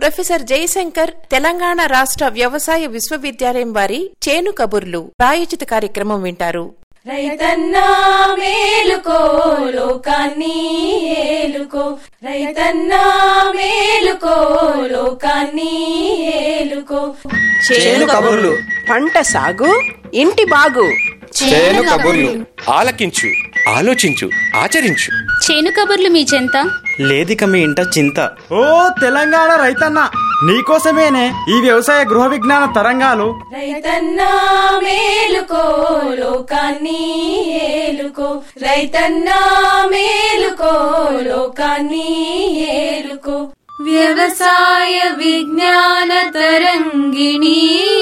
professor Jayashankar Telangana రాష్ట్ర వ్యవసాయ విశ్వవిద్యాలయం వారి చేను కబుర్లు ప్రాయోజిత కార్యక్రమం వింటారు రైతన్నా మేలుకో లోకాన్ని ఏలుకో రైతన్నా మేలుకో లోకాన్ని ఏలుకో చేను కబుర్లు పంట సాగు ఇంటి బాగు చేను కబుర్లు ఆలకించు ఆలోచించు ఆచరించు చేను కబుర్లు మీ చెంత లేదిక మీ ఇంట చింత ఓ తెలంగాణ రైతన్న నీకోసమేనే ఈ వ్యవసాయ గృహ విజ్ఞాన తరంగాలు రైతన్నా మేలుకో లోకాన్ని ఏలుకో రైతన్నా మేలుకో లోకాన్ని ఏలుకో వ్యవసాయ విజ్ఞాన తరంగిణి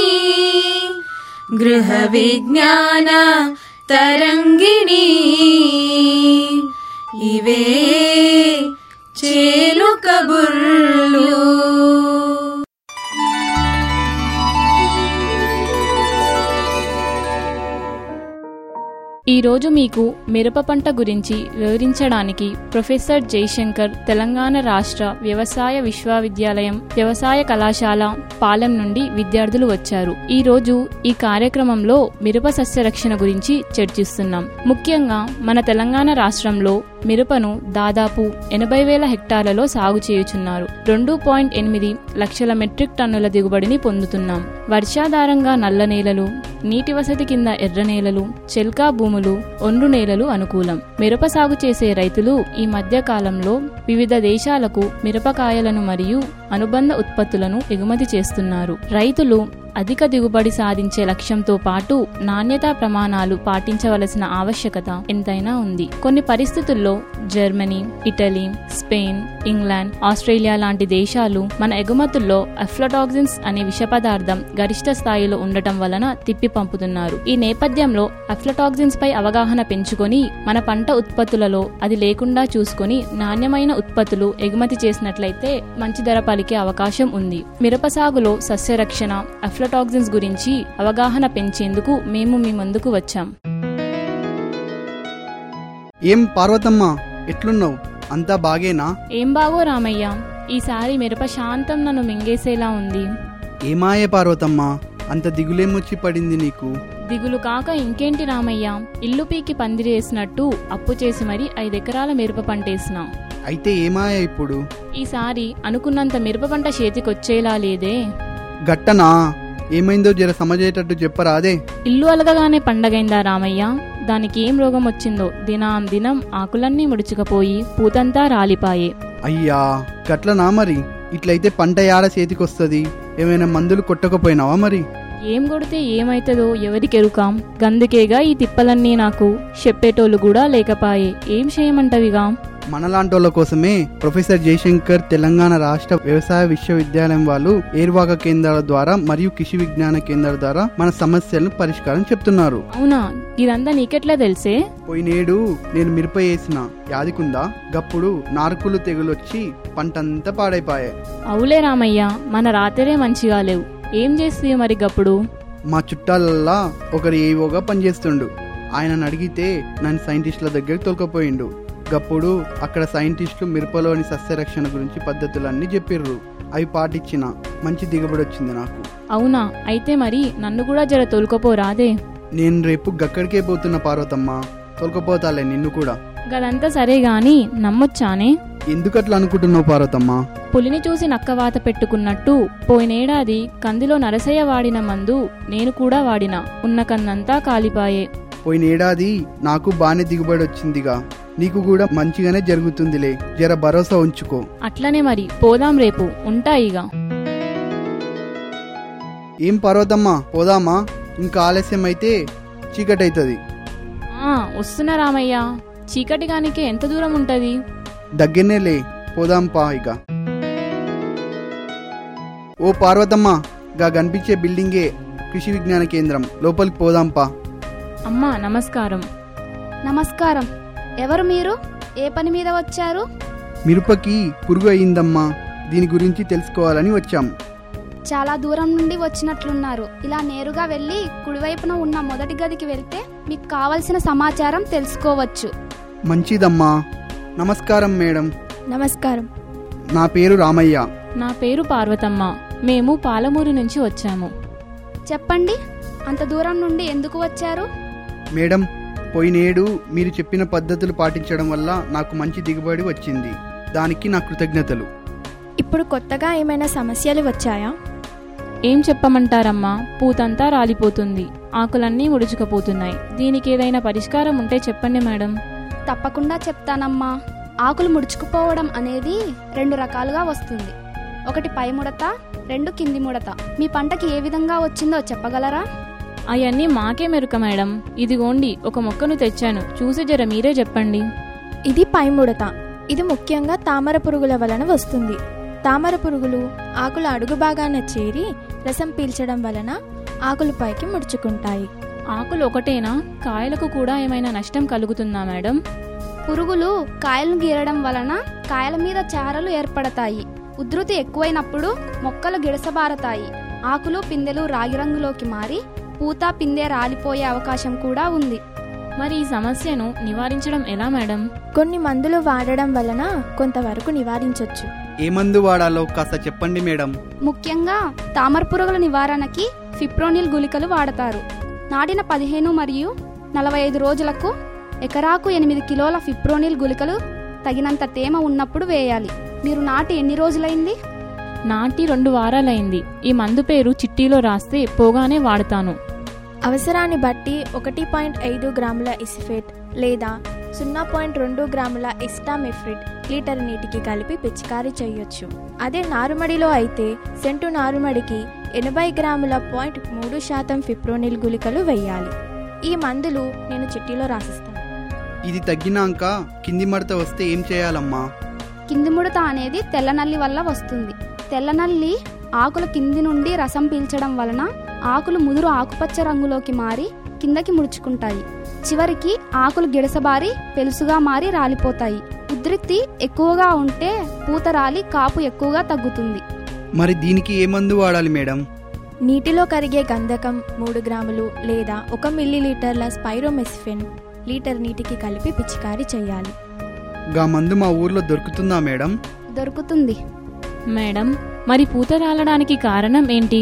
గృహ విజ్ఞాన తరంగిణి ఇవే చేలు కబుర్లు ఈ రోజు మీకు మిరప పంట గురించి వివరించడానికి ప్రొఫెసర్ జయశంకర్ తెలంగాణ రాష్ట్ర వ్యవసాయ విశ్వవిద్యాలయం వ్యవసాయ కళాశాల పాలెం నుండి విద్యార్థులు వచ్చారు ఈ రోజు ఈ కార్యక్రమంలో మిరప సస్య రక్షణ గురించి చర్చిస్తున్నాం ముఖ్యంగా మన తెలంగాణ రాష్ట్రంలో మిరపను దాదాపు ఎనభై వేల హెక్టార్లలో సాగు చేయుచున్నారు రెండు పాయింట్ ఎనిమిది లక్షల మెట్రిక్ టన్నుల దిగుబడిని పొందుతున్నాం వర్షాధారంగా నల్ల నేలలు నీటి వసతి కింద ఎర్ర నేలలు చెల్కా భూములు ఒండ్రు నేలలు అనుకూలం మిరప సాగు చేసే రైతులు ఈ మధ్య కాలంలో వివిధ దేశాలకు మిరపకాయలను మరియు అనుబంధ ఉత్పత్తులను ఎగుమతి చేస్తున్నారు రైతులు అధిక దిగుబడి సాధించే లక్ష్యంతో పాటు నాణ్యతా ప్రమాణాలు పాటించవలసిన ఆవశ్యకత ఎంతైనా ఉంది కొన్ని పరిస్థితుల్లో Germany Italy Spain England Australia లాంటి దేశాలు మన ఎగుమతుల్లో అఫ్లటాక్సిన్స్ అనే విష పదార్థం గరిష్ట స్థాయిలో ఉండటం వలన తిప్పి పంపుతున్నారు ఈ నేపథ్యంలో అఫ్లటాక్సిన్స్ పై అవగాహన పెంచుకొని మన పంట ఉత్పత్తులలో అది లేకుండా చూసుకొని నాణ్యమైన ఉత్పత్తులు ఎగుమతి చేసినట్లయితే మంచి ధర పలికే అవకాశం ఉంది మిరప సాగులో సస్యరక్షణ అఫ్లటాక్సిన్స్ గురించి అవగాహన పెంచేందుకు మేము మీ ముందుకు వచ్చాం ఏం పార్వతమ్మ ఎట్లున్నావు అంతా బాగేనా ఏం బాగో రామయ్య ఈసారి మిరప శాంతం నన్ను మింగేసేలా ఉంది ఏమాయే పార్వతమ్మ అంత దిగులేమొచ్చి పడింది నీకు దిగులు కాక ఇంకేంటి రామయ్య ఇల్లు పీకి పందిరేసినట్టు అప్పు చేసి మరీ ఐదెకరాల మిరప పంటేసినా అయితే ఏమాయ ఇప్పుడు ఈసారి అనుకున్నంత మిరప పంట చేతికొచ్చేలా లేదే గట్టనా ఏమైందో జర సమజేటట్టు చెప్పరాదే ఇల్లు అలగగానే పండగైందా రామయ్య దానికి ఏం రోగం వచ్చిందో దినాం దినం ఆకులన్నీ ముడుచుకపోయి పూతంతా రాలిపాయే అయ్యా గట్లనా మరి ఇట్లయితే పంట యాడ చేతికొస్తుంది ఏమైనా మందులు కొట్టకపోయినావా మరి ఏం కొడితే ఏమైతుందో ఎవరికెరుకాం గందుకేగా ఈ తిప్పలన్నీ నాకు చెప్పేటోళ్ళు కూడా లేకపాయే ఏం చేయమంటవిగా మనలాంటోళ్ళ కోసమే ప్రొఫెసర్ జయశంకర్ తెలంగాణ రాష్ట్ర వ్యవసాయ విశ్వవిద్యాలయం వాళ్ళు ఏర్వాక కేంద్రాల ద్వారా మరియు కృషి విజ్ఞాన కేంద్రాల ద్వారా మన సమస్యలను పరిష్కారం చెప్తున్నారు అవునా ఇదంతా నీకెట్లా తెలిసే పోయినేడు నేను మిరప వేసిన యాదికుందా గప్పుడు నార్కులు తెగులొచ్చి పంటంతా పాడైపాయే అవులే రామయ్య మన రాత్రే మంచిగా లేవు ఏం చేస్తే మరి గప్పుడు మా చుట్టాలల్లా ఒకరు ఏవోగా పనిచేస్తుండు ఆయనను అడిగితే నన్ను సైంటిస్టుల దగ్గరికి తోలుకపోయిండు గప్పుడు అక్కడ సైంటిస్టులు మిరపలోని సస్యరక్షణ గురించి పద్ధతులన్నీ చెప్పిర్రు అవి పాటించిన మంచి దిగుబడి వచ్చింది నాకు అవునా అయితే మరి నన్ను కూడా జర తోలుకపోరాదే నేను రేపు గక్కడికే పోతున్న పార్వతమ్మ తోలుకపోతాలే నిన్ను కూడా గదంతా సరే గాని నమ్మొచ్చానే ఎందుకట్లా అనుకుంటున్నావు పార్వతమ్మ పులిని చూసి నక్కవాత పెట్టుకున్నట్టు పోయినేడాది కందిలో నరసయ్య వాడిన మందు నేను కూడా వాడిన ఉన్న కన్నంతా కాలిపాయే పోయిన ఏడాది నాకు బాగానే దిగుబడి వచ్చిందిగా నీకు కూడా మంచిగానే జరుగుతుందిలే జర భరోసా ఉంచుకో అట్లనే మరి పోదాం రేపు ఉంటాయిగా ఏం పర్వతమ్మా పోదామా ఇంకా ఆలస్యం అయితే చీకటైతుంది ఆ వస్తున్నా రామయ్య చీకటిగానికి ఎంత దూరం ఉంటది దగ్గరనేలే పోదాం పా ఇక ఓ పార్వతమ్మ గా కనిపించే బిల్డింగే కృషి విజ్ఞాన కేంద్రం లోపలికి పోదాం పా అమ్మా నమస్కారం నమస్కారం ఎవరు మీరు ఏ పని మీద వచ్చారు మిరపకి పురుగు అయిందమ్మా దీని గురించి తెలుసుకోవాలని వచ్చాం చాలా దూరం నుండి వచ్చినట్లున్నారు ఇలా నేరుగా వెళ్ళి కుడివైపున ఉన్న మొదటి గదికి వెళ్తే మీకు కావలసిన సమాచారం తెలుసుకోవచ్చు మంచిదమ్మా నమస్కారం మేడం నమస్కారం నా పేరు రామయ్య నా పేరు పార్వతమ్మ మేము పాలమూరు నుంచి వచ్చాము చెప్పండి అంత దూరం నుండి ఎందుకు వచ్చారు మేడం పోయినేడు మీరు చెప్పిన పద్ధతులు పాటించడం వల్ల నాకు మంచి దిగుబడి వచ్చింది దానికి నా కృతజ్ఞతలు ఇప్పుడు కొత్తగా ఏమైనా సమస్యలు వచ్చాయా ఏం చెప్పమంటారమ్మా పూతంతా రాలిపోతుంది ఆకులన్నీ ముడుచుకుపోతున్నాయి దీనికి ఏదైనా పరిష్కారం ఉంటే చెప్పండి మేడం తప్పకుండా చెప్తానమ్మా ఆకులు ముడుచుకుపోవడం అనేది రెండు రకాలుగా వస్తుంది ఒకటి పై ముడత రెండు కింది ముడత మీ పంటకి ఏ విధంగా వచ్చిందో చెప్పగలరా అవన్నీ మాకే మెరుక మేడం ఇదిగోండి ఒక మొక్కను తెచ్చాను చూసి జర మీరే చెప్పండి ఇది పైముడత ఇది ముఖ్యంగా తామర పురుగుల వలన వస్తుంది తామర పురుగులు ఆకుల అడుగు భాగాన చేరి రసం పీల్చడం వలన ఆకులు పైకి ముడుచుకుంటాయి ఆకులు ఒకటేనా కాయలకు కూడా ఏమైనా నష్టం కలుగుతుందా మేడం పురుగులు కాయలను గీరడం వలన కాయల మీద చారలు ఏర్పడతాయి ఉధృతి ఎక్కువైనప్పుడు మొక్కలు గిడసబారతాయి ఆకులు పిందెలు రాగి రంగులోకి మారి పూత పిందె రాలిపోయే అవకాశం కూడా ఉంది మరి ఈ సమస్యను నివారించడం ఎలా మేడం కొన్ని మందులు వాడడం వలన కొంతవరకు నివారించవచ్చు ఏ మందు వాడాలో కాస్త చెప్పండి మేడం ముఖ్యంగా తామర పురుగుల నివారణకి ఫిప్రోనిల్ గుళికలు వాడతారు నాటిన పదిహేను మరియు నలభై ఐదు రోజులకు ఎకరాకు ఎనిమిది కిలోల ఫిప్రోనిల్ గుళికలు తగినంత తేమ ఉన్నప్పుడు వేయాలి మీరు నాటి ఎన్ని రోజులైంది నాటి రెండు వారాలైంది ఈ మందు పేరు చిట్టీలో రాస్తే పోగానే వాడతాను అవసరాన్ని బట్టి ఒకటి పాయింట్ ఐదు గ్రాముల ఇసిఫేట్ లేదా సున్నా పాయింట్ రెండు గ్రాముల ఇస్టామిఫ్రిడ్ లీటర్ నీటికి కలిపి పిచికారీ చేయొచ్చు అదే నారుమడిలో అయితే సెంటు నారుమడికి ఎనభై గ్రాముల పాయింట్ మూడు శాతం ఫిప్రోనిల్ గుళికలు వేయాలి ఈ మందులు నేను చిట్టీలో రాసిస్తాను ఇది తగ్గినాక కింది మడత వస్తే ఏం చేయాలమ్మా కింది ముడత అనేది తెల్లనల్లి వల్ల వస్తుంది తెల్లనల్లి ఆకుల కింది నుండి రసం పీల్చడం వలన ఆకులు ముదురు ఆకుపచ్చ రంగులోకి మారి కిందకి ముడుచుకుంటాయి చివరికి ఆకులు గిడసబారి పెలుసుగా మారి రాలిపోతాయి ఉధృతి ఎక్కువగా ఉంటే పూత రాలి కాపు ఎక్కువగా తగ్గుతుంది మరి దీనికి ఏ మందు వాడాలి మేడం నీటిలో కరిగే గంధకం మూడు గ్రాములు లేదా ఒక మిల్లీ లీటర్ల స్పైరోమెస్ఫిన్ లీటర్ నీటికి కలిపి పిచికారీ చేయాలి గా మందు మా ఊర్లో దొరుకుతుందా మేడం దొరుకుతుంది మేడం మరి పూత రాలడానికి కారణం ఏంటి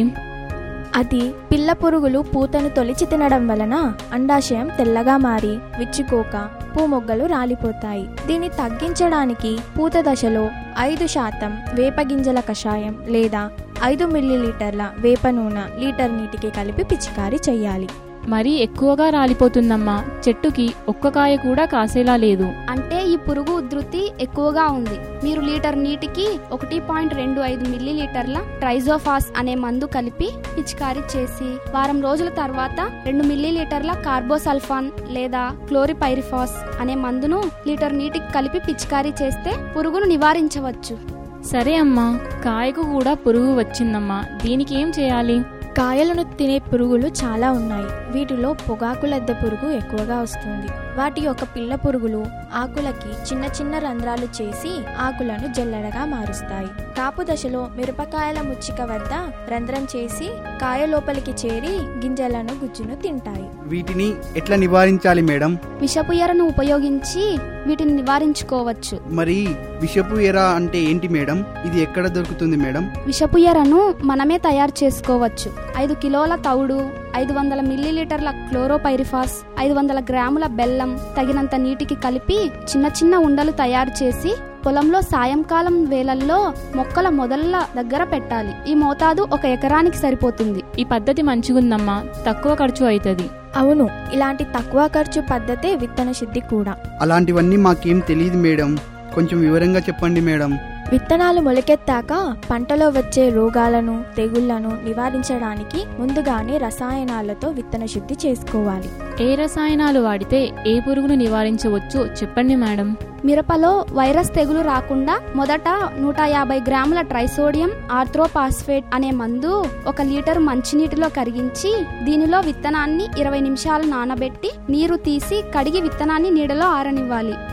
అది పిల్ల పురుగులు పూతను తొలిచి తినడం వలన అండాశయం తెల్లగా మారి విచ్చుకోక పూమొగ్గలు రాలిపోతాయి దీన్ని తగ్గించడానికి పూత దశలో ఐదు శాతం వేపగింజల కషాయం లేదా ఐదు మిల్లీలీటర్ల వేప నూనె లీటర్ నీటికి కలిపి పిచికారీ చేయాలి మరీ ఎక్కువగా రాలిపోతుందమ్మా చెట్టుకి ఒక్క కాయ కూడా కాసేలా లేదు అంటే ఈ పురుగు ఉధృతి ఎక్కువగా ఉంది మీరు లీటర్ నీటికి ఒకటి పాయింట్ రెండు ఐదు మిల్లీ లీటర్ల ట్రైజోఫాస్ అనే మందు కలిపి పిచికారీ చేసి వారం రోజుల తర్వాత రెండు మిల్లీ లీటర్ల కార్బోసల్ఫాన్ లేదా క్లోరిపైరిఫాస్ అనే మందును లీటర్ నీటికి కలిపి పిచికారీ చేస్తే పురుగును నివారించవచ్చు సరే అమ్మా కాయకు కూడా పురుగు వచ్చిందమ్మా దీనికి ఏం చేయాలి కాయలను తినే పురుగులు చాలా ఉన్నాయి వీటిలో పొగాకులద్దె పురుగు ఎక్కువగా వస్తుంది వాటి యొక్క పిల్ల పురుగులు ఆకులకి చిన్న చిన్న రంధ్రాలు చేసి ఆకులను జల్లెడగా మారుస్తాయి కాపు దశలో మిరపకాయల ముచ్చిక వద్ద రంధ్రం చేసి కాయ లోపలికి చేరి గింజలను గుజ్జును తింటాయి వీటిని ఎట్లా నివారించాలి మేడం విషపు ఎరను ఉపయోగించి వీటిని నివారించుకోవచ్చు మరి విషపు ఎర అంటే ఏంటి మేడం ఇది ఎక్కడ దొరుకుతుంది మేడం విషపు ఎరను మనమే తయారు చేసుకోవచ్చు ఐదు కిలోల తౌడు ఐదు వందల మిల్లీలీటర్ల క్లోరోపైరిఫాస్ ఐదు వందల గ్రాముల బెల్లం తగినంత నీటికి కలిపి చిన్న చిన్న ఉండలు తయారు చేసి పొలంలో సాయంకాలం వేళల్లో మొక్కల మొదళ్ళ దగ్గర పెట్టాలి ఈ మోతాదు ఒక ఎకరానికి సరిపోతుంది ఈ పద్ధతి మంచిగుందమ్మా తక్కువ ఖర్చు అవుతుంది అవును ఇలాంటి తక్కువ ఖర్చు పద్ధతే విత్తన శుద్ధి కూడా అలాంటివన్నీ మాకేం తెలియదు మేడం కొంచెం వివరంగా చెప్పండి మేడం విత్తనాలు మొలకెత్తాక పంటలో వచ్చే రోగాలను తెగుళ్లను నివారించడానికి ముందుగానే రసాయనాలతో విత్తన శుద్ధి చేసుకోవాలి ఏ రసాయనాలు వాడితే ఏ పురుగును నివారించవచ్చో చెప్పండి మేడం మిరపలో వైరస్ తెగులు రాకుండా మొదట నూట యాభై గ్రాముల ట్రైసోడియం ఆర్థ్రోపాస్ఫేట్ అనే మందు ఒక లీటర్ మంచినీటిలో కరిగించి దీనిలో విత్తనాన్ని ఇరవై నిమిషాలు నానబెట్టి నీరు తీసి కడిగి విత్తనాన్ని నీడలో ఆరనివ్వాలి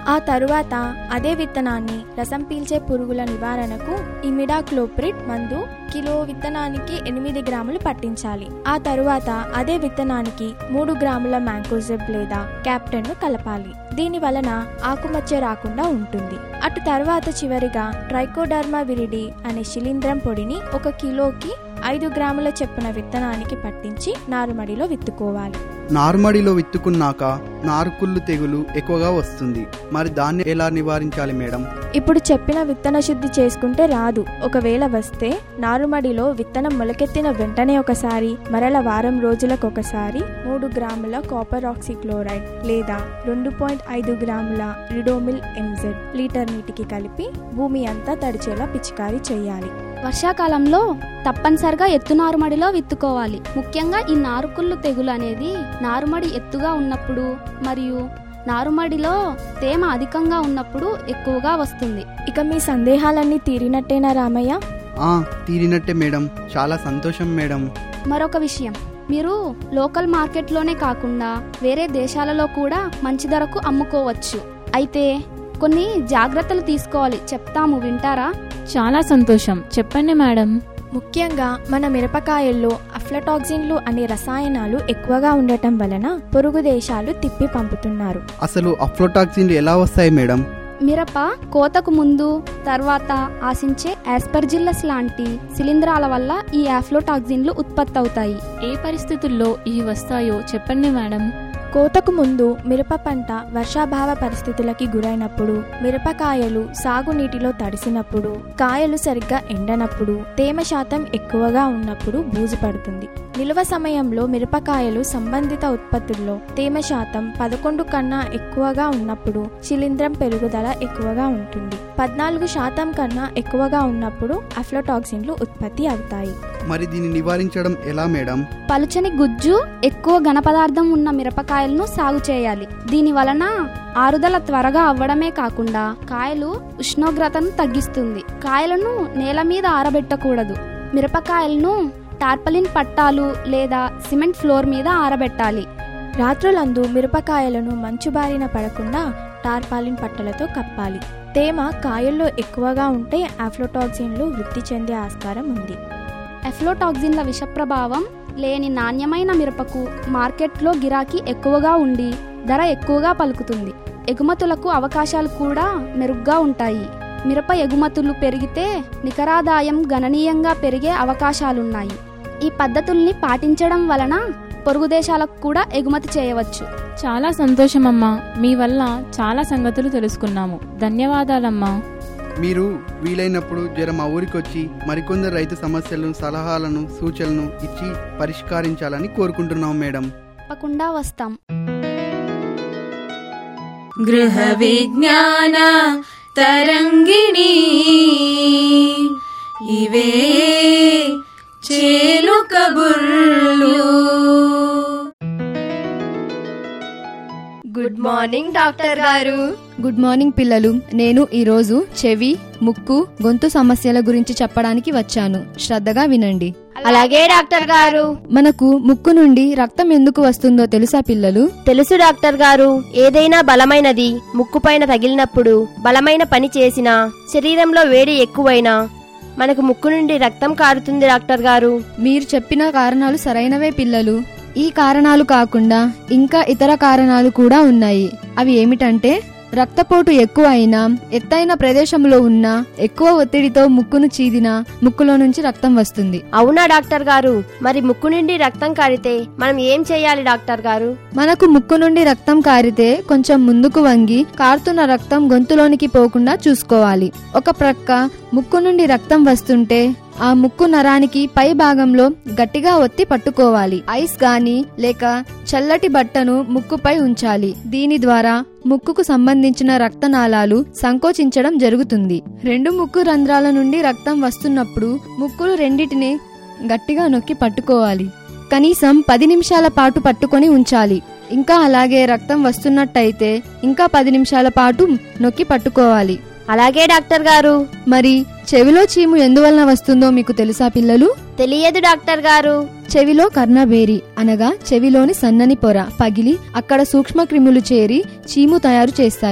ఆ తరువాత అదే విత్తనాన్ని రసం పీల్చే పురుగుల నివారణకు ఇమిడాక్లోప్రిడ్ మందు కిలో విత్తనానికి ఎనిమిది గ్రాములు పట్టించాలి ఆ తరువాత అదే విత్తనానికి మూడు గ్రాముల మ్యాంకోజెబ్ లేదా క్యాప్టెన్ ను కలపాలి దీని వలన ఆకుమచ్చ రాకుండా ఉంటుంది అటు తర్వాత చివరిగా ట్రైకోడర్మా విరిడి అనే శిలీంద్రం పొడిని ఒక కిలోకి ఐదు గ్రాముల చెప్పున విత్తనానికి పట్టించి నారుమడిలో విత్తుకోవాలి నారుమడిలో విత్తుకున్నాక నారుకుళ్ళు తెగులు ఎక్కువగా వస్తుంది మరి దాన్ని ఎలా నివారించాలి మేడం ఇప్పుడు చెప్పిన విత్తన శుద్ధి చేసుకుంటే రాదు ఒకవేళ వస్తే నారుమడిలో విత్తనం మొలకెత్తిన వెంటనే ఒకసారి మరల వారం రోజులకు ఒకసారి మూడు గ్రాముల కాపర్ ఆక్సిక్లోరైడ్ లేదా రెండు పాయింట్ ఐదు గ్రాముల రిడోమిల్ ఎంజెడ్ లీటర్ నీటికి కలిపి భూమి అంతా తడిచేలా పిచికారీ చేయాలి వర్షాకాలంలో తప్పనిసరిగా ఎత్తు నారుమడిలో విత్తుకోవాలి ముఖ్యంగా ఈ నారుకుళ్ళు తెగులు అనేది నారుమడి ఎత్తుగా ఉన్నప్పుడు మరియు నారుమడిలో తేమ అధికంగా ఉన్నప్పుడు ఎక్కువగా వస్తుంది ఇక మీ సందేహాలన్నీ తీరినట్టేనా రామయ్య ఆ తీరినట్టే మేడం చాలా సంతోషం మేడం మరొక విషయం మీరు లోకల్ మార్కెట్లోనే కాకుండా వేరే దేశాలలో కూడా మంచి ధరకు అమ్ముకోవచ్చు అయితే కొన్ని జాగ్రత్తలు తీసుకోవాలి చెప్తాము వింటారా చాలా సంతోషం చెప్పండి మేడం ముఖ్యంగా మన మిరపకాయల్లో అఫ్లటాక్సిన్లు అనే రసాయనాలు ఎక్కువగా ఉండటం వలన పొరుగు దేశాలు తిప్పి పంపుతున్నారు అసలు అఫ్లోటాక్సిన్లు ఎలా వస్తాయి మేడం మిరప కోతకు ముందు తర్వాత ఆశించే ఆస్పర్జిల్లస్ లాంటి శిలీంధ్రాల వల్ల ఈ ఆఫ్లోటాక్సిన్లు ఉత్పత్తి అవుతాయి ఏ పరిస్థితుల్లో ఇవి వస్తాయో చెప్పండి మేడం కోతకు ముందు మిరప పంట వర్షాభావ పరిస్థితులకి గురైనప్పుడు మిరపకాయలు సాగునీటిలో తడిసినప్పుడు కాయలు సరిగ్గా ఎండనప్పుడు తేమ శాతం ఎక్కువగా ఉన్నప్పుడు బూజు పడుతుంది నిల్వ సమయంలో మిరపకాయలు సంబంధిత ఉత్పత్తుల్లో తేమ శాతం పదకొండు కన్నా ఎక్కువగా ఉన్నప్పుడు శిలీంధ్రం పెరుగుదల ఎక్కువగా ఉంటుంది పద్నాలుగు శాతం కన్నా ఎక్కువగా ఉన్నప్పుడు అఫ్లోటాక్సిన్లు ఉత్పత్తి అవుతాయి మరి దీన్ని నివారించడం ఎలా మేడం పలుచని గుజ్జు ఎక్కువ ఘనపదార్థం ఉన్న మిరపకాయలను సాగు చేయాలి దీని వలన ఆరుదల త్వరగా అవ్వడమే కాకుండా కాయలు ఉష్ణోగ్రతను తగ్గిస్తుంది కాయలను నేల మీద ఆరబెట్టకూడదు మిరపకాయలను టార్పలిన్ పట్టాలు లేదా సిమెంట్ ఫ్లోర్ మీద ఆరబెట్టాలి రాత్రులందు మిరపకాయలను మంచు బారిన పడకుండా టార్పాలిన్ పట్టలతో కప్పాలి తేమ కాయల్లో ఎక్కువగా ఉంటే ఆఫ్లోటాక్సిన్లు వృద్ధి చెందే ఆస్కారం ఉంది ఎఫ్లోటాక్సిన్ల విషప్రభావం లేని నాణ్యమైన మిరపకు మార్కెట్లో గిరాకీ ఎక్కువగా ఉండి ధర ఎక్కువగా పలుకుతుంది ఎగుమతులకు అవకాశాలు కూడా మెరుగ్గా ఉంటాయి మిరప ఎగుమతులు పెరిగితే నికరాదాయం గణనీయంగా పెరిగే అవకాశాలున్నాయి ఈ పద్ధతుల్ని పాటించడం వలన పొరుగు దేశాలకు కూడా ఎగుమతి చేయవచ్చు చాలా సంతోషమమ్మా మీ వల్ల చాలా సంగతులు తెలుసుకున్నాము ధన్యవాదాలమ్మా మీరు వీలైనప్పుడు జర మా ఊరికి వచ్చి మరికొందరు రైతు సమస్యలను సలహాలను సూచనలను ఇచ్చి పరిష్కరించాలని కోరుకుంటున్నాం మేడం తప్పకుండా వస్తాం గృహ విజ్ఞాన తరంగిణి ఇవే చేలు కబుర్లు గుడ్ మార్నింగ్ డాక్టర్ గారు గుడ్ మార్నింగ్ పిల్లలు నేను ఈరోజు చెవి ముక్కు గొంతు సమస్యల గురించి చెప్పడానికి వచ్చాను శ్రద్ధగా వినండి అలాగే డాక్టర్ గారు మనకు ముక్కు నుండి రక్తం ఎందుకు వస్తుందో తెలుసా పిల్లలు తెలుసు డాక్టర్ గారు ఏదైనా బలమైనది ముక్కుపైన తగిలినప్పుడు బలమైన పని చేసినా శరీరంలో వేడి ఎక్కువైనా మనకు ముక్కు నుండి రక్తం కారుతుంది డాక్టర్ గారు మీరు చెప్పిన కారణాలు సరైనవే పిల్లలు ఈ కారణాలు కాకుండా ఇంకా ఇతర కారణాలు కూడా ఉన్నాయి అవి ఏమిటంటే రక్తపోటు ఎక్కువ అయినా ఎత్తైన ప్రదేశంలో ఉన్న ఎక్కువ ఒత్తిడితో ముక్కును చీదినా ముక్కులో నుంచి రక్తం వస్తుంది అవునా డాక్టర్ గారు మరి ముక్కు నుండి రక్తం కారితే మనం ఏం చేయాలి డాక్టర్ గారు మనకు ముక్కు నుండి రక్తం కారితే కొంచెం ముందుకు వంగి కారుతున్న రక్తం గొంతులోనికి పోకుండా చూసుకోవాలి ఒక ప్రక్క ముక్కు నుండి రక్తం వస్తుంటే ఆ ముక్కు నరానికి పై భాగంలో గట్టిగా ఒత్తి పట్టుకోవాలి ఐస్ గాని లేక చల్లటి బట్టను ముక్కుపై ఉంచాలి దీని ద్వారా ముక్కుకు సంబంధించిన రక్తనాళాలు సంకోచించడం జరుగుతుంది రెండు ముక్కు రంధ్రాల నుండి రక్తం వస్తున్నప్పుడు ముక్కులు రెండిటిని గట్టిగా నొక్కి పట్టుకోవాలి కనీసం పది నిమిషాల పాటు పట్టుకొని ఉంచాలి ఇంకా అలాగే రక్తం వస్తున్నట్టయితే ఇంకా పది నిమిషాల పాటు నొక్కి పట్టుకోవాలి అలాగే డాక్టర్ గారు మరి చెవిలో చీము ఎందువలన వస్తుందో మీకు తెలుసా పిల్లలు తెలియదు డాక్టర్ గారు చెవిలో కర్ణబేరి అనగా చెవిలోని సన్నని పొర పగిలి అక్కడ సూక్ష్మక్రిములు చేరి చీము తయారు చేస్తాయి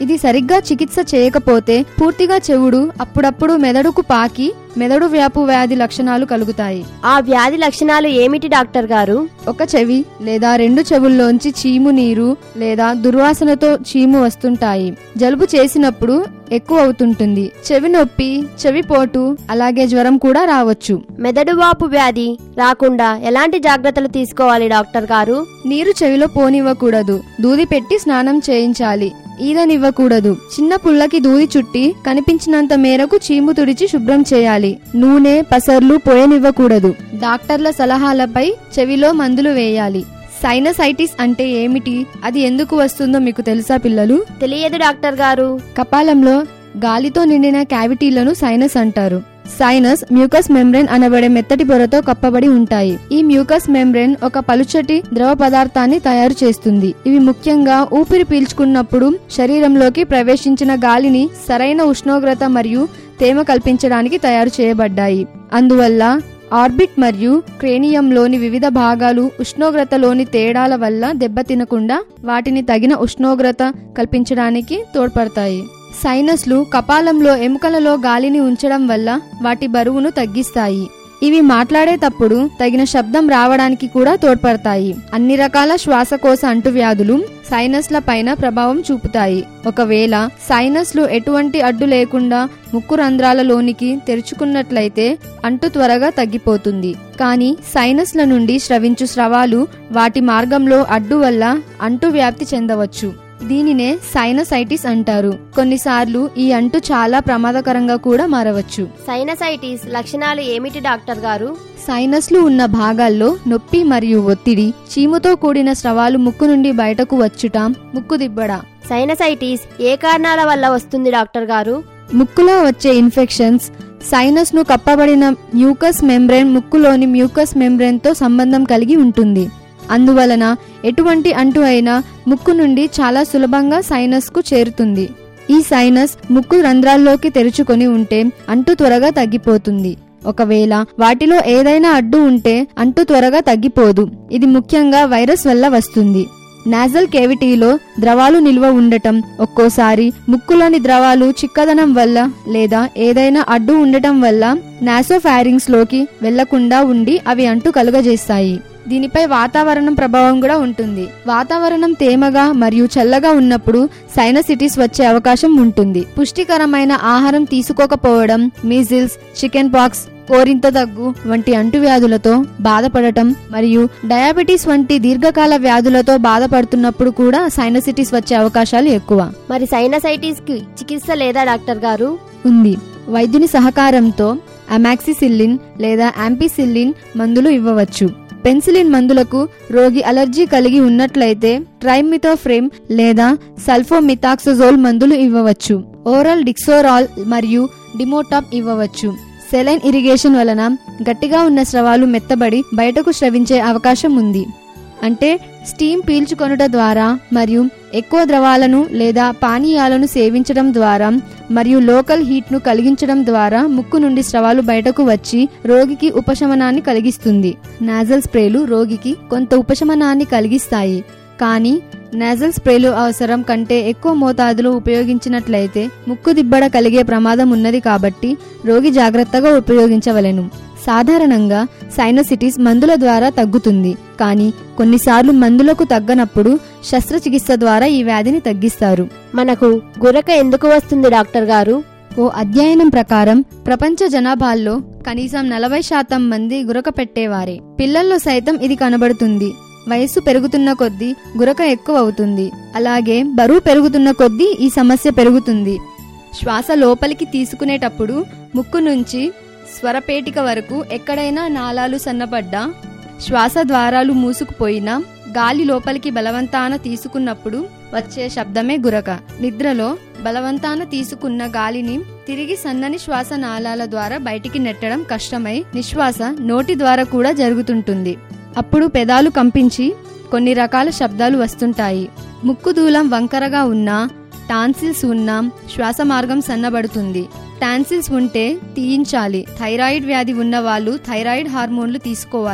ఇది సరిగ్గా చికిత్స చేయకపోతే పూర్తిగా చెవుడు అప్పుడప్పుడు మెదడుకు పాకి మెదడు వ్యాపు వ్యాధి లక్షణాలు కలుగుతాయి ఆ వ్యాధి లక్షణాలు ఏమిటి డాక్టర్ గారు ఒక చెవి లేదా రెండు చెవుల్లోంచి చీము నీరు లేదా దుర్వాసనతో చీము వస్తుంటాయి జలుబు చేసినప్పుడు ఎక్కువ అవుతుంటుంది చెవి నొప్పి చెవి పోటు అలాగే జ్వరం కూడా రావచ్చు మెదడు వాపు వ్యాధి రాకుండా ఎలాంటి జాగ్రత్తలు తీసుకోవాలి డాక్టర్ గారు నీరు చెవిలో పోనివ్వకూడదు దూది పెట్టి స్నానం చేయించాలి ఈదనివ్వకూడదు చిన్న పుల్లకి దూది చుట్టి కనిపించినంత మేరకు చీము తుడిచి శుభ్రం చేయాలి నూనె పసర్లు పోయనివ్వకూడదు డాక్టర్ల సలహాలపై చెవిలో మందులు వేయాలి సైనసైటిస్ అంటే ఏమిటి అది ఎందుకు వస్తుందో మీకు తెలుసా పిల్లలు తెలియదు డాక్టర్ గారు కపాలంలో గాలితో నిండిన క్యావిటీలను సైనస్ అంటారు సైనస్ మ్యూకస్ మెంబ్రెన్ అనబడే మెత్తటి పొరతో కప్పబడి ఉంటాయి ఈ మ్యూకస్ మెంబ్రెన్ ఒక పలుచటి ద్రవ పదార్థాన్ని తయారు చేస్తుంది ఇవి ముఖ్యంగా ఊపిరి పీల్చుకున్నప్పుడు శరీరంలోకి ప్రవేశించిన గాలిని సరైన ఉష్ణోగ్రత మరియు తేమ కల్పించడానికి తయారు చేయబడ్డాయి అందువల్ల ఆర్బిట్ మరియు క్రేనియంలోని వివిధ భాగాలు ఉష్ణోగ్రతలోని తేడాల వల్ల దెబ్బతినకుండా వాటిని తగిన ఉష్ణోగ్రత కల్పించడానికి తోడ్పడతాయి సైనస్లు కపాలంలో ఎముకలలో గాలిని ఉంచడం వల్ల వాటి బరువును తగ్గిస్తాయి ఇవి మాట్లాడేటప్పుడు తగిన శబ్దం రావడానికి కూడా తోడ్పడతాయి అన్ని రకాల శ్వాసకోశ అంటువ్యాధులు సైనస్ల పైన ప్రభావం చూపుతాయి ఒకవేళ సైనస్లు ఎటువంటి అడ్డు లేకుండా ముక్కు రంధ్రాలలోనికి తెరుచుకున్నట్లయితే అంటు త్వరగా తగ్గిపోతుంది కానీ సైనస్ల నుండి స్రవించు స్రవాలు వాటి మార్గంలో అడ్డు వల్ల అంటు వ్యాప్తి చెందవచ్చు దీనినే సైనసైటిస్ అంటారు కొన్నిసార్లు ఈ అంటు చాలా ప్రమాదకరంగా కూడా మారవచ్చు సైనసైటిస్ లక్షణాలు ఏమిటి డాక్టర్ గారు సైనస్లు ఉన్న భాగాల్లో నొప్పి మరియు ఒత్తిడి చీముతో కూడిన స్రవాలు ముక్కు నుండి బయటకు వచ్చుట ముక్కు దిబ్బడ సైనసైటిస్ ఏ కారణాల వల్ల వస్తుంది డాక్టర్ గారు ముక్కులో వచ్చే ఇన్ఫెక్షన్స్ సైనస్ ను కప్పబడిన మ్యూకస్ మెంబ్రెన్ ముక్కులోని మ్యూకస్ మెంబ్రెన్ తో సంబంధం కలిగి ఉంటుంది అందువలన ఎటువంటి అంటు అయినా ముక్కు నుండి చాలా సులభంగా సైనస్ కు చేరుతుంది ఈ సైనస్ ముక్కు రంధ్రాల్లోకి తెరుచుకొని ఉంటే అంటు త్వరగా తగ్గిపోతుంది ఒకవేళ వాటిలో ఏదైనా అడ్డు ఉంటే అంటు త్వరగా తగ్గిపోదు ఇది ముఖ్యంగా వైరస్ వల్ల వస్తుంది నాజల్ కేవిటీలో ద్రవాలు నిల్వ ఉండటం ఒక్కోసారి ముక్కులోని ద్రవాలు చిక్కదనం వల్ల లేదా ఏదైనా అడ్డు ఉండటం వల్ల నాసోఫారింగ్స్ లోకి వెళ్లకుండా ఉండి అవి అంటు కలుగజేస్తాయి దీనిపై వాతావరణం ప్రభావం కూడా ఉంటుంది వాతావరణం తేమగా మరియు చల్లగా ఉన్నప్పుడు సైనసిటిస్ వచ్చే అవకాశం ఉంటుంది పుష్టికరమైన ఆహారం తీసుకోకపోవడం మీజిల్స్ చికెన్ పాక్స్ కోరింత దగ్గు వంటి అంటువ్యాధులతో బాధపడటం మరియు డయాబెటీస్ వంటి దీర్ఘకాల వ్యాధులతో బాధపడుతున్నప్పుడు కూడా సైనసిటిస్ వచ్చే అవకాశాలు ఎక్కువ మరి సైనసైటిస్ కి చికిత్స లేదా డాక్టర్ గారు ఉంది వైద్యుని సహకారంతో అమాక్సిసిల్లిన్ లేదా యాంపిసిల్లిన్ మందులు ఇవ్వవచ్చు పెన్సిలిన్ మందులకు రోగి అలర్జీ కలిగి ఉన్నట్లయితే ట్రైమిథోఫ్రేమ్ లేదా సల్ఫోమిథాక్సజోల్ మందులు ఇవ్వవచ్చు ఓరల్ డిక్సోరాల్ మరియు డిమోటాప్ ఇవ్వవచ్చు సెలైన్ ఇరిగేషన్ వలన గట్టిగా ఉన్న స్రవాలు మెత్తబడి బయటకు స్రవించే అవకాశం ఉంది అంటే స్టీమ్ పీల్చుకొనుట ద్వారా మరియు ఎక్కువ ద్రవాలను లేదా పానీయాలను సేవించడం ద్వారా మరియు లోకల్ హీట్ను కలిగించడం ద్వారా ముక్కు నుండి స్రవాలు బయటకు వచ్చి రోగికి ఉపశమనాన్ని కలిగిస్తుంది నాజల్ స్ప్రేలు రోగికి కొంత ఉపశమనాన్ని కలిగిస్తాయి కానీ నాజల్ స్ప్రేలు అవసరం కంటే ఎక్కువ మోతాదులో ఉపయోగించినట్లయితే ముక్కు దిబ్బడ కలిగే ప్రమాదం ఉన్నది కాబట్టి రోగి జాగ్రత్తగా ఉపయోగించవలెను సాధారణంగా సైనసిటిస్ మందుల ద్వారా తగ్గుతుంది కానీ కొన్నిసార్లు మందులకు తగ్గనప్పుడు శస్త్రచికిత్స ద్వారా ఈ వ్యాధిని తగ్గిస్తారు మనకు గురక ఎందుకు వస్తుంది డాక్టర్ గారు ఓ అధ్యయనం ప్రకారం ప్రపంచ జనాభాల్లో కనీసం నలభై శాతం మంది గురక పెట్టేవారే పిల్లల్లో సైతం ఇది కనబడుతుంది వయస్సు పెరుగుతున్న కొద్దీ గురక ఎక్కువ అవుతుంది అలాగే బరువు పెరుగుతున్న కొద్దీ ఈ సమస్య పెరుగుతుంది శ్వాస లోపలికి తీసుకునేటప్పుడు ముక్కు నుంచి స్వరపేటిక వరకు ఎక్కడైనా నాళాలు సన్నపడ్డా శ్వాస ద్వారాలు మూసుకుపోయినా గాలి లోపలికి బలవంతాన తీసుకున్నప్పుడు వచ్చే శబ్దమే గురక నిద్రలో బలవంతాన తీసుకున్న గాలిని తిరిగి సన్నని శ్వాస నాళాల ద్వారా బయటికి నెట్టడం కష్టమై నిశ్వాస నోటి ద్వారా కూడా జరుగుతుంటుంది అప్పుడు పెదాలు కంపించి కొన్ని రకాల శబ్దాలు వస్తుంటాయి ముక్కు దూలం వంకరగా ఉన్నా టాన్సిల్స్ ఉన్నా శ్వాస మార్గం సన్నబడుతుంది టాన్సిల్స్ ఉంటే తీయించాలి థైరాయిడ్ వ్యాధి ఉన్న వాళ్ళు థైరాయిడ్ హార్మోన్లు తీసుకోవాలి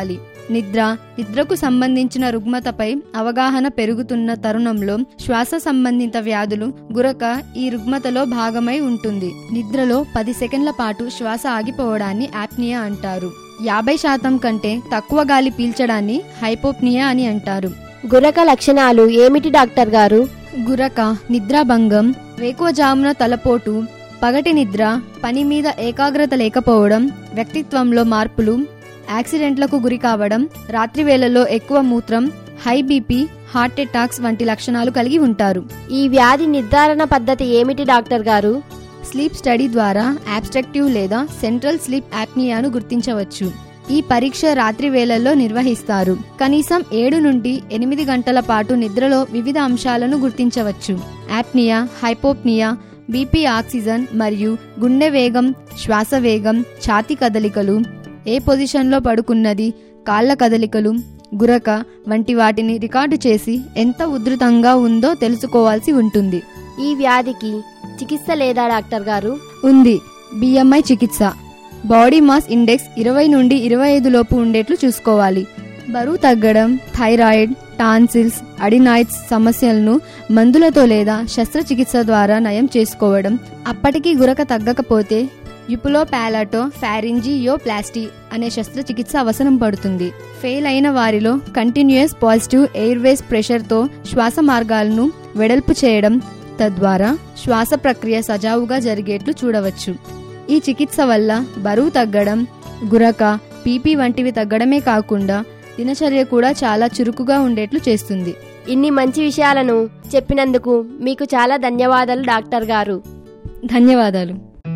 నిద్ర నిద్రకు సంబంధించిన రుగ్మతపై అవగాహన పెరుగుతున్న తరుణంలో శ్వాస సంబంధిత వ్యాధులు గురక ఈ రుగ్మతలో భాగమై ఉంటుంది నిద్రలో పది సెకండ్ల పాటు శ్వాస ఆగిపోవడాన్ని యాప్నియా అంటారు యాభై శాతం కంటే తక్కువ గాలి పీల్చడాన్ని హైపోప్నియా అని అంటారు గురక లక్షణాలు ఏమిటి డాక్టర్ గారు గురక నిద్రాభంగం వేకువజామున తలపోటు పగటి నిద్ర పని మీద ఏకాగ్రత లేకపోవడం వ్యక్తిత్వంలో మార్పులు యాక్సిడెంట్లకు గురి కావడం రాత్రి వేళల్లో ఎక్కువ మూత్రం హై బీపీ హార్ట్ అటాక్స్ వంటి లక్షణాలు కలిగి ఉంటారు ఈ వ్యాధి నిర్ధారణ పద్ధతి ఏమిటి డాక్టర్ గారు స్లీప్ స్టడీ ద్వారా అబ్స్ట్రక్టివ్ లేదా సెంట్రల్ స్లీప్ యాప్నియాను గుర్తించవచ్చు ఈ పరీక్ష రాత్రి వేళల్లో నిర్వహిస్తారు కనీసం ఏడు నుండి ఎనిమిది గంటల పాటు నిద్రలో వివిధ అంశాలను గుర్తించవచ్చు యాప్నియా హైపోప్నియా బీపీ ఆక్సిజన్ మరియు గుండె వేగం శ్వాస వేగం ఛాతి కదలికలు ఏ పొజిషన్లో పడుకున్నది కాళ్ల కదలికలు గురక వంటి వాటిని రికార్డు చేసి ఎంత ఉధృతంగా ఉందో తెలుసుకోవాల్సి ఉంటుంది ఈ వ్యాధికి చికిత్స లేదా డాక్టర్ గారు ఉంది బిఎంఐ చికిత్స బాడీ మాస్ ఇండెక్స్ ఇరవై నుండి ఇరవై ఐదు లోపు ఉండేట్లు చూసుకోవాలి బరువు తగ్గడం థైరాయిడ్ టాన్సిల్స్ అడినాయిడ్స్ సమస్యలను మందులతో లేదా శస్త్రచికిత్స ద్వారా నయం చేసుకోవడం అప్పటికీ గురక తగ్గకపోతే యుపులో ప్యాలాటో ఫారింజియో ప్లాస్టీ అనే శస్త్రచికిత్స అవసరం పడుతుంది ఫెయిల్ అయిన వారిలో కంటిన్యూయస్ పాజిటివ్ ఎయిర్వేస్ ప్రెషర్తో శ్వాస మార్గాలను వెడల్పు చేయడం తద్వారా శ్వాస ప్రక్రియ సజావుగా జరిగేట్లు చూడవచ్చు ఈ చికిత్స వల్ల బరువు తగ్గడం గురక పీపీ వంటివి తగ్గడమే కాకుండా దినచర్య కూడా చాలా చురుకుగా ఉండేట్లు చేస్తుంది ఇన్ని మంచి విషయాలను చెప్పినందుకు మీకు చాలా ధన్యవాదాలు డాక్టర్ గారు ధన్యవాదాలు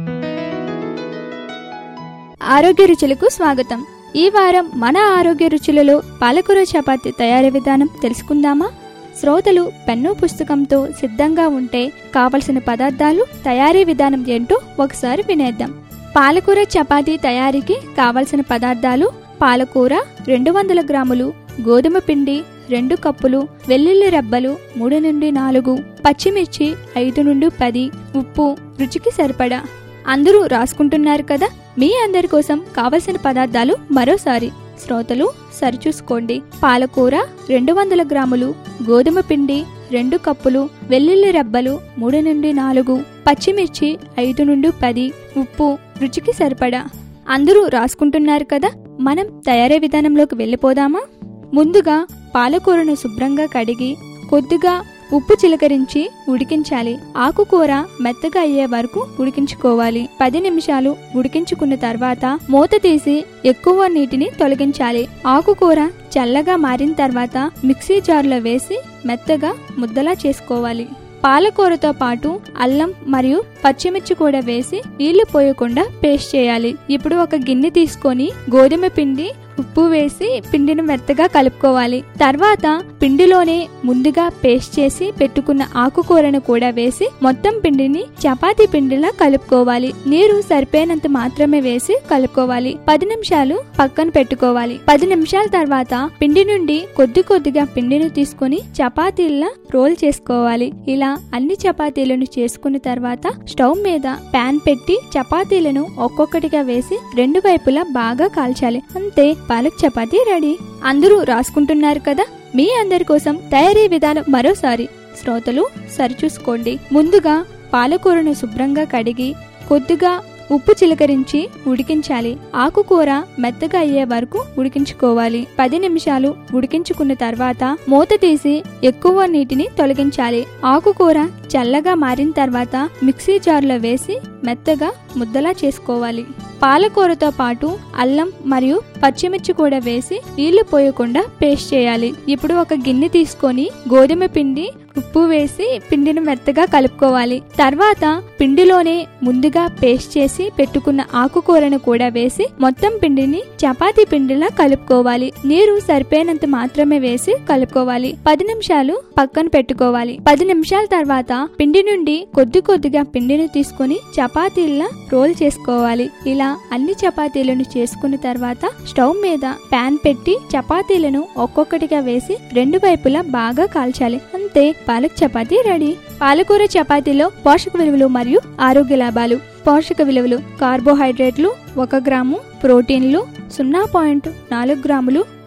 ఆరోగ్య రుచులకు స్వాగతం ఈ వారం మన ఆరోగ్య రుచులలో పాలకూర చపాతి తయారీ విధానం తెలుసుకుందామా శ్రోతలు పెన్ను పుస్తకంతో సిద్ధంగా ఉంటే కావలసిన పదార్థాలు తయారీ విధానం ఏంటో ఒకసారి వినేద్దాం పాలకూర చపాతీ తయారీకి కావలసిన పదార్థాలు పాలకూర రెండు వందల గ్రాములు గోధుమ పిండి రెండు కప్పులు వెల్లుల్లి రెబ్బలు మూడు నుండి నాలుగు పచ్చిమిర్చి ఐదు నుండి పది ఉప్పు రుచికి సరిపడా అందరూ రాసుకుంటున్నారు కదా మీ అందరి కోసం కావలసిన పదార్థాలు మరోసారి శ్రోతలు సరిచూసుకోండి పాలకూర రెండు వందల గ్రాములు గోధుమ పిండి రెండు కప్పులు వెల్లుల్లి రెబ్బలు మూడు నుండి నాలుగు పచ్చిమిర్చి ఐదు నుండి పది ఉప్పు రుచికి సరిపడా అందరూ రాసుకుంటున్నారు కదా మనం తయారీ విధానంలోకి వెళ్ళిపోదామా ముందుగా పాలకూరను శుభ్రంగా కడిగి కొద్దిగా ఉప్పు చిలకరించి ఉడికించాలి ఆకుకూర మెత్తగా అయ్యే వరకు ఉడికించుకోవాలి పది నిమిషాలు ఉడికించుకున్న తర్వాత మూత తీసి ఎక్కువ నీటిని తొలగించాలి ఆకుకూర చల్లగా మారిన తర్వాత మిక్సీ జార్లో వేసి మెత్తగా ముద్దలా చేసుకోవాలి పాలకూరతో పాటు అల్లం మరియు పచ్చిమిర్చి కూడా వేసి నీళ్లు పోయకుండా పేస్ట్ చేయాలి ఇప్పుడు ఒక గిన్నె తీసుకొని గోధుమ పిండి ఉప్పు వేసి పిండిని మెత్తగా కలుపుకోవాలి తర్వాత పిండిలోనే ముందుగా పేస్ట్ చేసి పెట్టుకున్న ఆకుకూరను కూడా వేసి మొత్తం పిండిని చపాతీ పిండిలా కలుపుకోవాలి నీరు సరిపోయినంత మాత్రమే వేసి కలుపుకోవాలి పది నిమిషాలు పక్కన పెట్టుకోవాలి పది నిమిషాల తర్వాత పిండి నుండి కొద్ది కొద్దిగా పిండిని తీసుకొని చపాతీల్లా రోల్ చేసుకోవాలి ఇలా అన్ని చపాతీలను చేసుకున్న తర్వాత స్టవ్ మీద పాన్ పెట్టి చపాతీలను ఒక్కొక్కటిగా వేసి రెండు వైపులా బాగా కాల్చాలి అంతే పాలక్ చపాతీ రెడీ అందరూ రాసుకుంటున్నారు కదా మీ అందరి కోసం తయారీ విధానం మరోసారి శ్రోతలు సరిచూసుకోండి ముందుగా పాలకూరను శుభ్రంగా కడిగి కొద్దిగా ఉప్పు చిలకరించి ఉడికించాలి ఆకుకూర మెత్తగా అయ్యే వరకు ఉడికించుకోవాలి పది నిమిషాలు ఉడికించుకున్న తర్వాత మూత తీసి ఎక్కువ నీటిని తొలగించాలి ఆకుకూర చల్లగా మారిన తర్వాత మిక్సీ జార్లో వేసి మెత్తగా ముద్దలా చేసుకోవాలి పాలకూరతో పాటు అల్లం మరియు పచ్చిమిర్చి కూడా వేసి నీళ్లు పోయకుండా పేస్ట్ చేయాలి ఇప్పుడు ఒక గిన్నె తీసుకొని గోధుమ పిండి ఉప్పు వేసి పిండిని మెత్తగా కలుపుకోవాలి తర్వాత పిండిలోనే ముందుగా పేస్ట్ చేసి పెట్టుకున్న ఆకుకూరను కూడా వేసి మొత్తం పిండిని చపాతీ పిండిలా కలుపుకోవాలి నీరు సరిపోయినంత మాత్రమే వేసి కలుపుకోవాలి పది నిమిషాలు పక్కన పెట్టుకోవాలి పది నిమిషాల తర్వాత పిండి నుండి కొద్ది కొద్దిగా పిండిని తీసుకొని చపాతీల్లా రోల్ చేసుకోవాలి ఇలా అన్ని చపాతీలను చేసుకున్న తర్వాత స్టవ్ మీద పాన్ పెట్టి చపాతీలను ఒక్కొక్కటిగా వేసి రెండు వైపులా బాగా కాల్చాలి అంతే పాలక్ చపాతీ రెడీ పాలకూర చపాతీలో పోషక విలువలు మరియు ఆరోగ్య లాభాలు పోషక విలువలు కార్బోహైడ్రేట్లు ఒక గ్రాము ప్రోటీన్లు సున్నా పాయింట్ నాలుగు గ్రాములు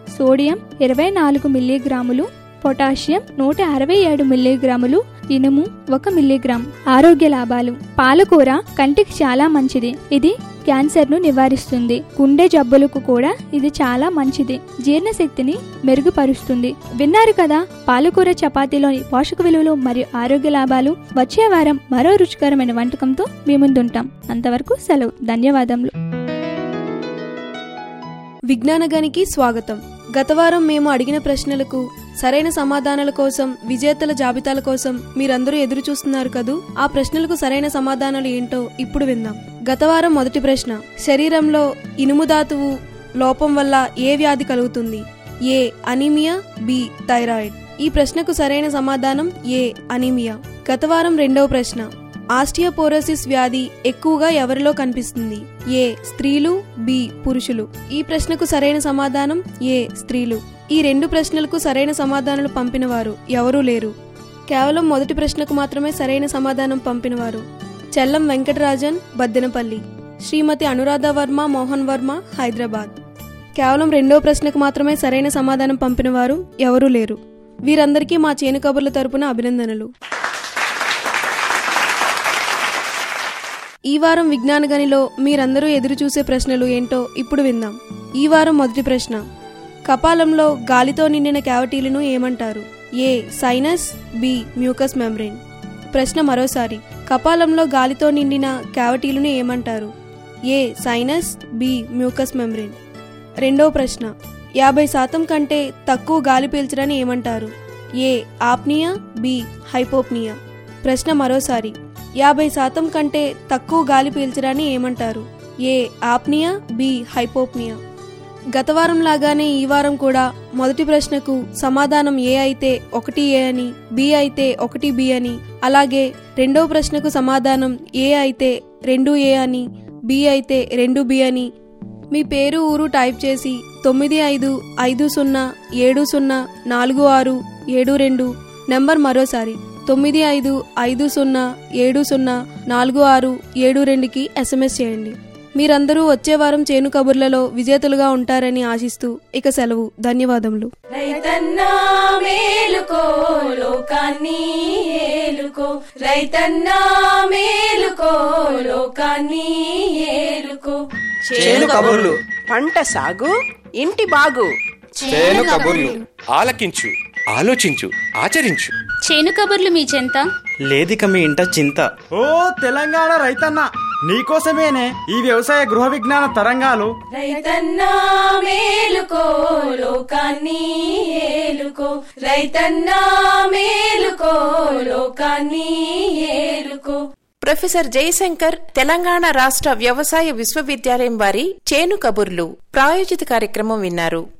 సోడియం ఇరవై నాలుగు మిల్లీగ్రాములు పొటాషియం నూట అరవై ఏడు మిల్లీగ్రాములు ఇనుము ఒక మిల్లీగ్రామ్ ఆరోగ్య లాభాలు పాలకూర కంటికి చాలా మంచిది ఇది క్యాన్సర్ ను నివారిస్తుంది గుండె జబ్బులకు కూడా ఇది చాలా మంచిది జీర్ణశక్తిని మెరుగుపరుస్తుంది విన్నారు కదా పాలకూర చపాతీలోని పోషక విలువలు మరియు ఆరోగ్య లాభాలు వచ్చే వారం మరో రుచికరమైన వంటకంతో మీ ముందుంటాం అంతవరకు సెలవు ధన్యవాదములు విజ్ఞానగానికి స్వాగతం గత వారం మేము అడిగిన ప్రశ్నలకు సరైన సమాధానాల కోసం విజేతల జాబితాల కోసం మీరందరూ ఎదురు చూస్తున్నారు కదూ ఆ ప్రశ్నలకు సరైన సమాధానాలు ఏంటో ఇప్పుడు విందాం గత వారం మొదటి ప్రశ్న శరీరంలో ఇనుము ధాతువు లోపం వల్ల ఏ వ్యాధి కలుగుతుంది ఏ అనీమియా బి థైరాయిడ్ ఈ ప్రశ్నకు సరైన సమాధానం ఏ అనీమియా గత వారం రెండవ ప్రశ్న ఆస్టియోపోరోసిస్ వ్యాధి ఎక్కువగా ఎవరిలో కనిపిస్తుంది ఏ స్త్రీలు బి పురుషులు ఈ ప్రశ్నకు సరైన సమాధానం ఏ స్త్రీలు ఈ రెండు ప్రశ్నలకు సరైన సమాధానాలు పంపినవారు ఎవరూ లేరు కేవలం మొదటి ప్రశ్నకు మాత్రమే సరైన సమాధానం పంపినవారు చెల్లం వెంకటరాజన్ బద్దెనపల్లి శ్రీమతి అనురాధ వర్మ మోహన్ వర్మ హైదరాబాద్ కేవలం రెండో ప్రశ్నకు మాత్రమే సరైన సమాధానం పంపినవారు ఎవరూ లేరు వీరందరికీ మా చేను కబుర్ల తరపున అభినందనలు ఈ వారం విజ్ఞాన గనిలో మీరందరూ ఎదురు చూసే ప్రశ్నలు ఏంటో ఇప్పుడు విందాం ఈ వారం మొదటి ప్రశ్న కపాలంలో గాలితో నిండిన క్యావిటీలను ఏమంటారు A sinus B mucus membrane ప్రశ్న మరోసారి కపాలంలో గాలితో నిండిన క్యావిటీలను ఏమంటారు A sinus B mucus membrane రెండో ప్రశ్న యాభై శాతం కంటే తక్కువ గాలి పీల్చడాన్ని ఏమంటారు ఏ ఆప్నియా బి హైపోప్నియా ప్రశ్న మరోసారి యాభై శాతం కంటే తక్కువ గాలి పీల్చడాన్ని ఏమంటారు ఏ ఆప్నియా బి హైపోప్నియా గత వారం లాగానే ఈ వారం కూడా మొదటి ప్రశ్నకు సమాధానం ఏ అయితే ఒకటి ఏ అని బి అయితే ఒకటి బి అని అలాగే రెండో ప్రశ్నకు సమాధానం ఏ అయితే రెండు ఏ అని బి అయితే రెండు బి అని మీ పేరు ఊరు టైప్ చేసి తొమ్మిది ఐదు ఐదు సున్నా ఏడు సున్నా నాలుగు ఆరు ఏడు రెండు నెంబర్ మరోసారి తొమ్మిది ఐదు ఐదు సున్నా ఏడు సున్నా నాలుగు ఆరు ఏడు రెండుకి ఎస్ఎంఎస్ చేయండి మీరందరూ వచ్చే వారం చేను కబుర్లలో విజేతలుగా ఉంటారని ఆశిస్తూ ఇక సెలవు ధన్యవాదములు రైతన్నా మేలుకో లోకాన్ని ఏలుకో రైతన్నా మేలుకో లోకాన్ని ఏలుకో చేను కబుర్లు పంట సాగు ఇంటి బాగు చేను కబుర్లు ఆలకించు ఆలోచించు ఆచరించు చేను కబుర్లు మీ చెంత లేదిక మీ ఇంట చింత ఓ తెలంగాణ రైతన్న నీకోసమేనే ఈ వ్యవసాయ గృహ విజ్ఞాన తరంగాలు రైతన్నా మేలుకో లోకాన్ని ఏలుకో రైతన్నా మేలుకో లోకాన్ని ఏలుకో ప్రొఫెసర్ జయశంకర్ తెలంగాణ రాష్ట్ర వ్యవసాయ విశ్వవిద్యాలయం వారి చేను కబుర్లు ప్రాయోజిత కార్యక్రమం విన్నారు